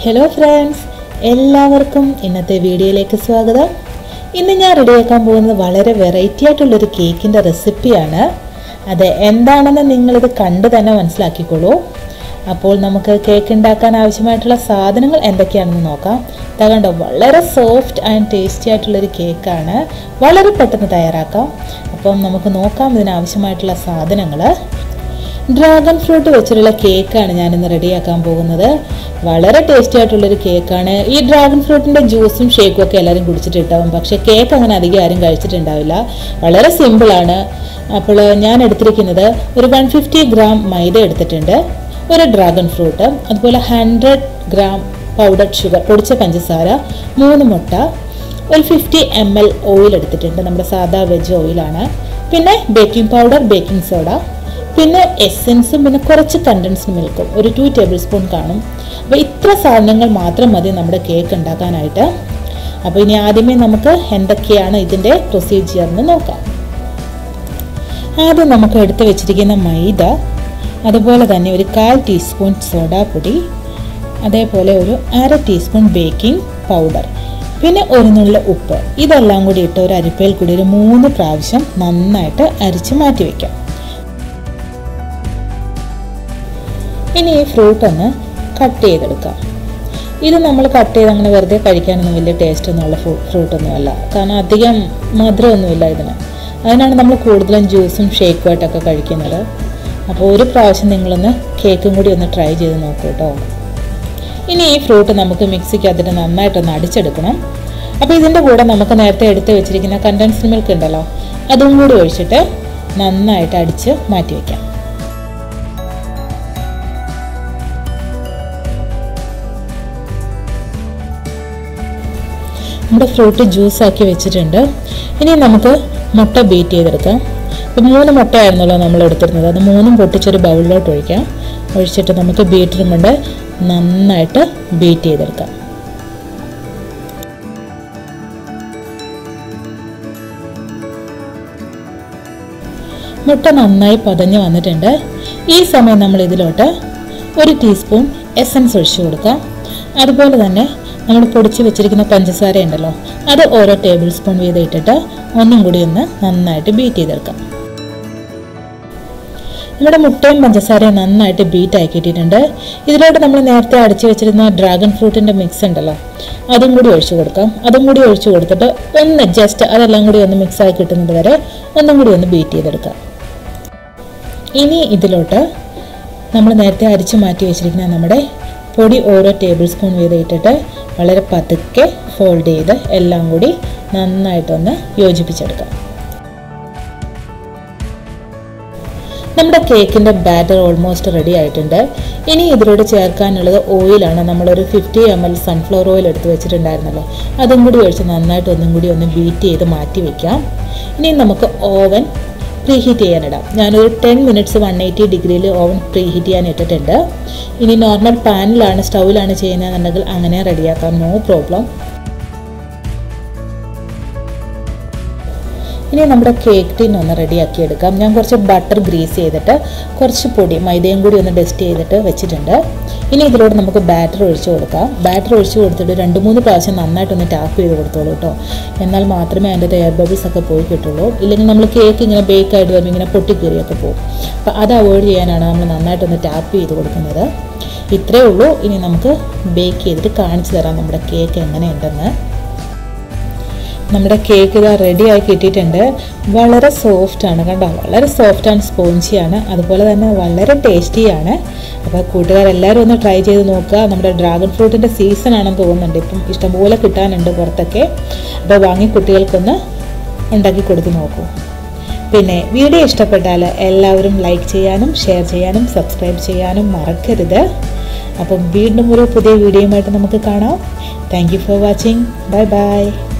hello friends എല്ലാവർക്കും ഇന്നത്തെ വീഡിയോയിലേക്ക് സ്വാഗതം ഇന്ന് ഞാൻ റെഡിയാക്കാൻ പോകുന്നത് വളരെ വെറൈറ്റി ആയിട്ടുള്ളൊരു കേക്കിൻ്റെ റെസിപ്പിയാണ് അത് എന്താണെന്ന് നിങ്ങളിത് കണ്ട് തന്നെ മനസ്സിലാക്കിക്കോളൂ അപ്പോൾ നമുക്ക് കേക്ക് ഉണ്ടാക്കാൻ ആവശ്യമായിട്ടുള്ള സാധനങ്ങൾ എന്തൊക്കെയാണെന്ന് നോക്കാം തകണ്ടോ വളരെ സോഫ്റ്റ് ആൻഡ് ടേസ്റ്റി ആയിട്ടുള്ളൊരു കേക്കാണ് വളരെ പെട്ടെന്ന് തയ്യാറാക്കാം അപ്പം നമുക്ക് നോക്കാം ഇതിനാവശ്യമായിട്ടുള്ള സാധനങ്ങൾ ഡ്രാഗൺ ഫ്രൂട്ട് വെച്ചിട്ടുള്ള കേക്കാണ് ഞാനിന്ന് റെഡിയാക്കാൻ പോകുന്നത് വളരെ ടേസ്റ്റി ആയിട്ടുള്ളൊരു കേക്കാണ് ഈ ഡ്രാഗൺ ഫ്രൂട്ടിൻ്റെ ജ്യൂസും ഷേക്കും ഒക്കെ എല്ലാവരും കുടിച്ചിട്ടുണ്ടാവും പക്ഷേ കേക്ക് അങ്ങനെ അധികം ആരും കഴിച്ചിട്ടുണ്ടാവില്ല വളരെ സിമ്പിളാണ് അപ്പോൾ ഞാൻ എടുത്തിരിക്കുന്നത് ഒരു വൺ ഫിഫ്റ്റി ഗ്രാം മൈദ എടുത്തിട്ടുണ്ട് ഒരു ഡ്രാഗൺ ഫ്രൂട്ട് അതുപോലെ ഹൺഡ്രഡ് ഗ്രാം പൗഡർഡ് ഷുഗർ പൊടിച്ച പഞ്ചസാര മൂന്ന് മുട്ട ഒരു ഫിഫ്റ്റി എം എൽ ഓയിൽ എടുത്തിട്ടുണ്ട് നമ്മുടെ സാധാ വെജ് ഓയിലാണ് പിന്നെ ബേക്കിംഗ് പൗഡർ ബേക്കിംഗ് സോഡ പിന്നെ എസെൻസും പിന്നെ കുറച്ച് കണ്ടൻസ്ഡ് മിൽക്കും ഒരു ടു ടേബിൾ സ്പൂൺ കാണും അപ്പോൾ ഇത്ര സാധനങ്ങൾ മാത്രം മതി നമ്മുടെ കേക്ക് ഉണ്ടാക്കാനായിട്ട് അപ്പോൾ ഇനി ആദ്യമേ നമുക്ക് എന്തൊക്കെയാണ് ഇതിൻ്റെ പ്രൊസീജിയർ എന്ന് നോക്കാം ആദ്യം നമുക്ക് എടുത്ത് വെച്ചിരിക്കുന്ന മൈദ അതുപോലെ തന്നെ ഒരു കാൽ ടീസ്പൂൺ സോഡാപ്പൊടി അതേപോലെ ഒരു അര ടീസ്പൂൺ ബേക്കിംഗ് പൗഡർ പിന്നെ ഒരു നുള്ള ഉപ്പ് ഇതെല്ലാം കൂടി ഇട്ട് ഒരു അരിപ്പയിൽ കൂടി ഒരു മൂന്ന് പ്രാവശ്യം നന്നായിട്ട് അരിച്ച് മാറ്റി വയ്ക്കാം ഇനി ഈ ഫ്രൂട്ട് ഒന്ന് കട്ട് ചെയ്തെടുക്കാം ഇത് നമ്മൾ കട്ട് ചെയ്ത് അങ്ങനെ വെറുതെ കഴിക്കാനൊന്നും വലിയ ടേസ്റ്റ് ഒന്നുമുള്ള ഫ്രൂട്ടൊന്നുമല്ല കാരണം അധികം മധുരമൊന്നുമില്ല ഇതിന് അതിനാണ് നമ്മൾ കൂടുതലും ജ്യൂസും ഷേക്കും ആയിട്ടൊക്കെ കഴിക്കുന്നത് അപ്പോൾ ഒരു പ്രാവശ്യം നിങ്ങളൊന്ന് കേക്കും കൂടി ഒന്ന് ട്രൈ ചെയ്ത് നോക്കൂ കേട്ടോ ഇനി ഈ ഫ്രൂട്ട് നമുക്ക് മിക്സിക്കകത്തിട്ട് നന്നായിട്ടൊന്ന് അടിച്ചെടുക്കണം അപ്പോൾ ഇതിൻ്റെ കൂടെ നമുക്ക് നേരത്തെ എടുത്ത് വെച്ചിരിക്കുന്ന കണ്ടൻസ്ഡ് മിൽക്ക് ഉണ്ടല്ലോ അതും കൂടി ഒഴിച്ചിട്ട് നന്നായിട്ട് അടിച്ച് മാറ്റി വയ്ക്കാം നമ്മുടെ ഫ്രൂട്ട് ജ്യൂസ് ആക്കി വെച്ചിട്ടുണ്ട് ഇനി നമുക്ക് മുട്ട ബീറ്റ് ചെയ്തെടുക്കാം ഇപ്പം മൂന്ന് മുട്ടയായിരുന്നല്ലോ നമ്മൾ എടുത്തിരുന്നത് അത് മൂന്നും പൊട്ടിച്ചൊരു ബൗളിലോട്ട് ഒഴിക്കാം ഒഴിച്ചിട്ട് നമുക്ക് ബീറ്ററും കൊണ്ട് നന്നായിട്ട് ബീറ്റ് ചെയ്തെടുക്കാം മുട്ട നന്നായി പതഞ്ഞ് വന്നിട്ടുണ്ട് ഈ സമയം നമ്മൾ ഇതിലോട്ട് ഒരു ടീസ്പൂൺ എസൻസ് ഒഴിച്ചു കൊടുക്കാം അതുപോലെ തന്നെ നമ്മൾ പൊടിച്ച് വെച്ചിരിക്കുന്ന പഞ്ചസാര ഉണ്ടല്ലോ അത് ഓരോ ടേബിൾ സ്പൂൺ വീതം ഇട്ടിട്ട് ഒന്നും കൂടി ഒന്ന് നന്നായിട്ട് ബീറ്റ് ചെയ്തെടുക്കാം നമ്മുടെ മുട്ടയും പഞ്ചസാരയും നന്നായിട്ട് ബീറ്റ് ആക്കിയിട്ടുണ്ട് ഇതിലോട്ട് നമ്മൾ നേരത്തെ അടിച്ചു വെച്ചിരുന്ന ഡ്രാഗൺ ഫ്രൂട്ടിൻ്റെ മിക്സ് ഉണ്ടല്ലോ അതും കൂടി ഒഴിച്ചു കൊടുക്കാം അതും കൂടി ഒഴിച്ചു കൊടുത്തിട്ട് ഒന്ന് ജസ്റ്റ് അതെല്ലാം കൂടി ഒന്ന് മിക്സ് ആയി കിട്ടുന്നത് വരെ ഒന്നും കൂടി ഒന്ന് ബീറ്റ് ചെയ്തെടുക്കാം ഇനി ഇതിലോട്ട് നമ്മൾ നേരത്തെ അരിച്ചു മാറ്റി വെച്ചിരിക്കുന്ന നമ്മുടെ പൊടി ഓരോ ടേബിൾ സ്പൂൺ വീതം ഇട്ടിട്ട് വളരെ പതുക്കെ ഫോൾഡ് ചെയ്ത് എല്ലാം കൂടി നന്നായിട്ടൊന്ന് യോജിപ്പിച്ചെടുക്കാം നമ്മുടെ കേക്കിൻ്റെ ബാറ്റർ ഓൾമോസ്റ്റ് റെഡി ആയിട്ടുണ്ട് ഇനി ഇതിലോട് ചേർക്കാനുള്ളത് ഓയിലാണ് നമ്മളൊരു fifty M L sunflower oil എടുത്ത് വെച്ചിട്ടുണ്ടായിരുന്നല്ലോ അതും കൂടി ഒഴിച്ച് നന്നായിട്ട് ഒന്നും കൂടി ഒന്ന് ബീറ്റ് ചെയ്ത് മാറ്റി വയ്ക്കാം ഇനി നമുക്ക് ഓവൻ പ്രീഹീറ്റ് ചെയ്യാനിടാം ഞാനൊരു ടെൻ മിനിറ്റ്സ് വൺ എയ്റ്റി ഡിഗ്രിയിൽ ഓവൻ പ്രീഹീറ്റ് ചെയ്യാൻ ഇട്ടിട്ടുണ്ട് ഇനി നോർമൽ പാനിലാണ് സ്റ്റൗവിലാണ് ചെയ്യുന്നതെന്നുണ്ടെങ്കിൽ അങ്ങനെ റെഡിയാക്കാം നോ പ്രോബ്ലം ഇനി നമ്മുടെ കേക്ക് ടീൻ ഒന്ന് റെഡിയാക്കി എടുക്കാം ഞാൻ കുറച്ച് ബട്ടർ ഗ്രീസ് ചെയ്തിട്ട് കുറച്ച് പൊടി മൈദയും കൂടി ഒന്ന് ഡസ്റ്റ് ചെയ്തിട്ട് വെച്ചിട്ടുണ്ട് ഇനി ഇതിലൂടെ നമുക്ക് ബാറ്റർ ഒഴിച്ചു കൊടുക്കാം ബാറ്റർ ഒഴിച്ചു കൊടുത്തിട്ട് രണ്ട് മൂന്ന് പ്രാവശ്യം നന്നായിട്ടൊന്ന് ടാപ്പ് ചെയ്ത് കൊടുത്തോളൂ കേട്ടോ എന്നാൽ മാത്രമേ അതിൻ്റെ എയർ ബബിൾസ് ഒക്കെ പോയി കിട്ടുള്ളൂ ഇല്ലെങ്കിൽ നമ്മൾ കേക്ക് ഇങ്ങനെ ബേക്ക് ആയിട്ട് വരുമ്പോൾ ഇങ്ങനെ പൊട്ടിക്കീറിയൊക്കെ പോകും അപ്പോൾ അത് അവോയ്ഡ് ചെയ്യാനാണ് നമ്മൾ നന്നായിട്ടൊന്ന് ടാപ്പ് ചെയ്ത് കൊടുക്കുന്നത് ഇത്രയേ ഉള്ളൂ ഇനി നമുക്ക് ബേക്ക് ചെയ്തിട്ട് കാണിച്ചു തരാം നമ്മുടെ കേക്ക് എങ്ങനെയുണ്ടെന്ന് നമ്മുടെ കേക്ക് ഇതാ റെഡി ആയി കിട്ടിയിട്ടുണ്ട് വളരെ സോഫ്റ്റ് ആണ് കണ്ടോ വളരെ സോഫ്റ്റ് ആൻഡ് സ്പോഞ്ചിയാണ് അതുപോലെ തന്നെ വളരെ ടേസ്റ്റിയാണ് അപ്പോൾ കൂട്ടുകാരെല്ലാവരും ഒന്ന് ട്രൈ ചെയ്ത് നോക്കുക നമ്മുടെ ഡ്രാഗൺ ഫ്രൂട്ടിൻ്റെ സീസൺ ആണെന്ന് തോന്നുന്നുണ്ട് ഇപ്പം ഇഷ്ടംപോലെ കിട്ടാനുണ്ട് പുറത്തൊക്കെ അപ്പോൾ വാങ്ങി കുട്ടികൾക്കൊന്ന് ഉണ്ടാക്കി കൊടുത്ത് നോക്കൂ പിന്നെ വീഡിയോ ഇഷ്ടപ്പെട്ടാൽ എല്ലാവരും ലൈക്ക് ചെയ്യാനും ഷെയർ ചെയ്യാനും സബ്സ്ക്രൈബ് ചെയ്യാനും മറക്കരുത് അപ്പം വീണ്ടും ഒരു പുതിയ വീഡിയോയുമായിട്ട് നമുക്ക് കാണാം thank you for watching bye by